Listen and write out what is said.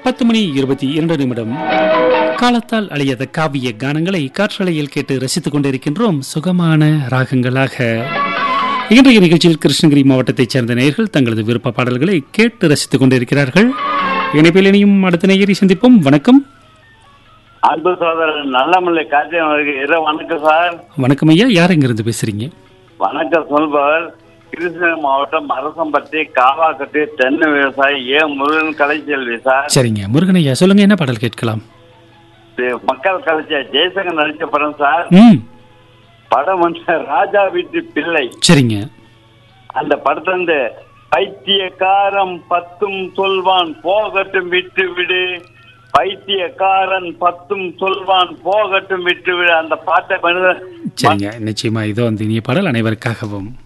பத்து மணி இருபத்தி இரண்டு நிமிடம் காலத்தால் அழியாத காவிய கானங்களை காற்றலையில் கேட்டு ரசித்துக் கொண்டிருக்கின்றோம் சுகமான ராகங்களாக இன்றைய நிகழ்ச்சியில் கிருஷ்ணகிரி மாவட்டத்தைச் சேர்ந்த நேயர்கள் தங்களது விருப்ப பாடல்களை கேட்டு ரசித்துக் கொண்டிருக்கிறார்கள் இணைப்பில் இணையும் அடுத்த நேயரை சந்திப்போம் வணக்கம் அன்பு சோதரன் நல்லமல்லை கார்த்திகன் அவருக்கு இரவு வணக்கம் சார் வணக்கம் ஐயா யார் எங்கிருந்து பேசுறீங்க வணக்கம் சொல்பவர் கிருஷ்ணகிரி மாவட்டம் அரசம்பட்டி காவாக்கட்டு தென்னை விவசாயி ஏ முருகன் கலைச்செல்வி சார் சரிங்க முருகன் ஐயா சொல்லுங்க என்ன பாடல் கேட்கலாம் இது மக்கள் கலைச்ச ஜெயசங்கர் நடிச்ச படம் சார் ம் படம் வந்து ராஜா வீட்டு பிள்ளை சரிங்க அந்த படத்துல இருந்து பைத்தியக்காரன் பத்தும் சொல்வான் போகட்டும் விட்டு விடு பைத்தியக்காரன் பத்தும் சொல்வான் போகட்டும் விட்டு விடு அந்த பாட்டை பண்ண சரிங்க நிச்சயமா இதோ அந்த இனிய பாடல் அனைவருக்காகவும்